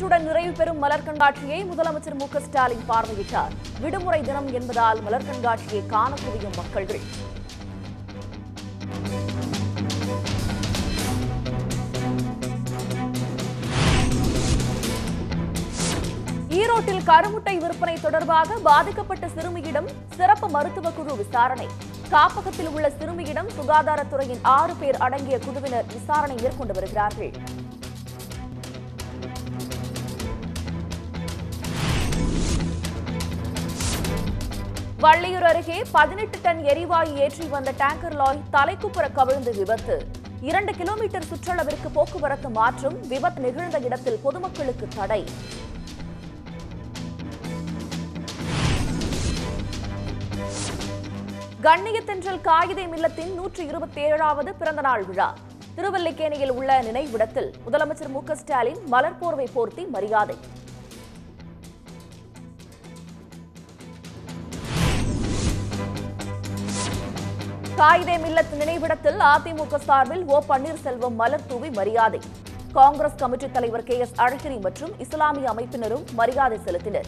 இன்றுடன் நிறைவு பெறும் மலர் கண்காட்சியை முதலமைச்சர் மு க ஸ்டாலின் பார்வையிட்டார் விடுமுறை தினம் என்பதால் மலர் கண்காட்சியை காண குவியும் மக்கள்கள் ஈரோட்டில் கருமுட்டை விற்பனை தொடர்பாக பாதிக்கப்பட்ட சிறுமியிடம் சிறப்பு மருத்துவ குழு விசாரணை காப்பகத்தில் உள்ள சிறுமியிடம் சுகாதாரத்துறையின் ஆறு பேர் அடங்கிய குழுவினர் விசாரணை மேற்கொண்டு வருகிறார்கள் வள்ளியூர் அருகே பதினெட்டு டன் எரிவாயு ஏற்றி வந்த டேங்கர் லாரி தலைக்குப்புற கவிழ்ந்து விபத்து இரண்டு கிலோமீட்டர் சுற்றளவிற்கு போக்குவரத்து மாற்றம் விபத்து நிகழ்ந்த இடத்தில் பொதுமக்களுக்கு தடை கண்ணியத்தென்றல் காகிதை மில்லத்தின் நூற்றி இருபத்தி ஏழாவது பிறந்தநாள் விழா திருவல்லிக்கேணியில் உள்ள நினைவிடத்தில் முதலமைச்சர் மு க ஸ்டாலின் மலர் போர்வை போர்த்தி மரியாதை காயிதே மில்லத் நினைவிடத்தில் அதிமுக சார்பில் ஓ பன்னீர்செல்வம் மலர் தூவி மரியாதை காங்கிரஸ் கமிட்டி தலைவர் கே எஸ் அழகிரி மற்றும் இஸ்லாமிய அமைப்பினரும் மரியாதை செலுத்தினர்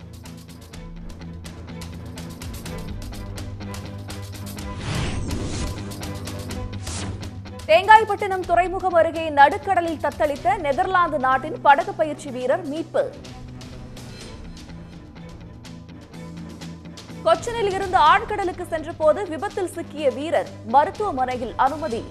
தேங்காய்பட்டினம் துறைமுகம் அருகே நடுக்கடலில் தத்தளித்த நெதர்லாந்து நாட்டின் படகு பயிற்சி வீரர் மீட்பு கொச்சினில் இருந்து ஆழ்கடலுக்கு சென்றபோது விபத்தில் சிக்கிய வீரர் மருத்துவமனையில் அனுமதி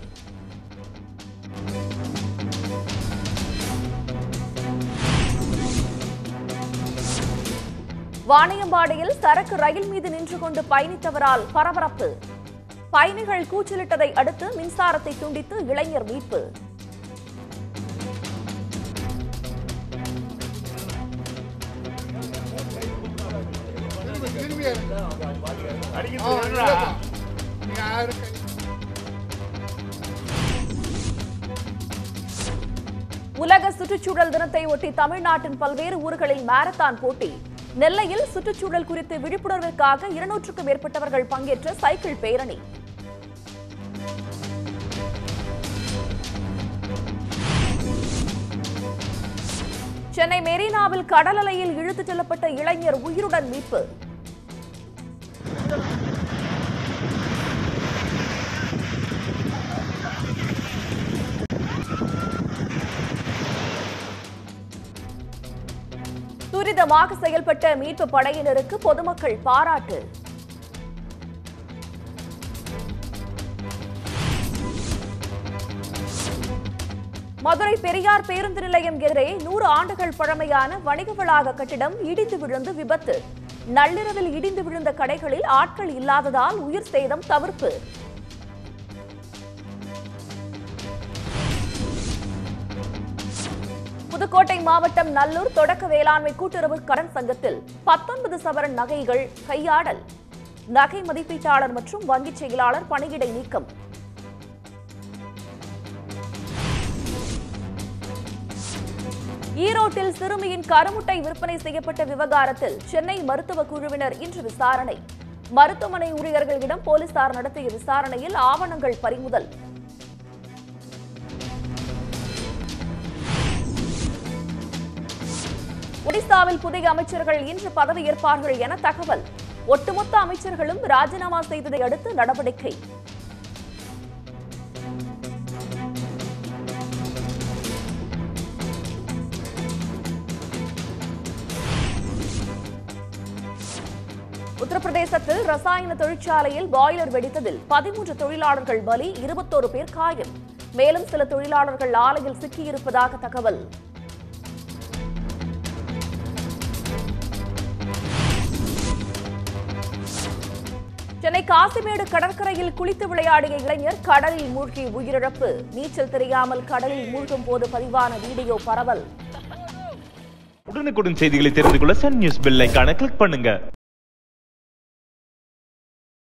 வாணியம்பாடியில் சரக்கு ரயில் மீது நின்று கொண்டு பயணித்தவரால் பரபரப்பு பயணிகள் கூச்சலிட்டதை அடுத்து மின்சாரத்தை துண்டித்து இளைஞர் மீட்பு உலக சுற்றுச்சூழல் தினத்தை ஒட்டி தமிழ்நாட்டின் பல்வேறு ஊர்களில் மாரத்தான் போட்டி நெல்லையில் சுற்றுச்சூழல் குறித்து விழிப்புணர்வுக்காக இருநூற்றுக்கும் மேற்பட்டவர்கள் பங்கேற்ற சைக்கிள் பேரணி சென்னை மெரினாவில் கடல் அலையில் இழுத்துச் செல்லப்பட்ட இளைஞர் உயிருடன் மீட்பு துரிதமாக செயல்பட்ட மீட்பு படையினருக்கு பொதுமக்கள் பாராட்டு மதுரை பெரியார் பேருந்து நிலையம் எதிரே நூறு ஆண்டுகள் பழமையான வணிக வளாக கட்டிடம் இடிந்து விழுந்து விபத்து நள்ளிரவில் இடிந்து விழுந்த கடைகளில் ஆட்கள் இல்லாததால் உயிர் சேதம் தவிர்ப்பு புதுக்கோட்டை மாவட்டம் நல்லூர் தொடக்க வேளாண்மை கூட்டுறவு கடன் சங்கத்தில் பத்தொன்பது சவரன் நகைகள் கையாடல் நகை மதிப்பீட்டாளர் மற்றும் வங்கிச் செயலாளர் பணியிடை நீக்கம் ஈரோட்டில் சிறுமியின் கருமுட்டை விற்பனை செய்யப்பட்ட விவகாரத்தில் சென்னை மருத்துவ குழுவினர் இன்று விசாரணை மருத்துவமனை ஊழியர்களிடம் போலீசார் நடத்திய விசாரணையில் ஆவணங்கள் பறிமுதல் ஒடிசாவில் புதிய அமைச்சர்கள் இன்று பதவியேற்பார்கள் என தகவல் ஒட்டுமொத்த அமைச்சர்களும் ராஜினாமா செய்ததை அடுத்து நடவடிக்கை உத்தரப்பிரதேசத்தில் ரசாயன தொழிற்சாலையில் பாய்லர் வெடித்ததில் பதிமூன்று தொழிலாளர்கள் பலி இருபத்தோரு பேர் காயம் மேலும் சில தொழிலாளர்கள் ஆலையில் சிக்கியிருப்பதாக தகவல் சென்னை காசிமேடு கடற்கரையில் குளித்து விளையாடிய இளைஞர் கடலில் மூழ்கி உயிரிழப்பு நீச்சல் தெரியாமல் கடலில் மூழ்கும் போது பதிவான வீடியோ பரவல் உடனுக்குடன் செய்திகளை தெரிந்து கொள்ள சன் நியூஸ் பெல் ஐகானை கிளிக் பண்ணுங்க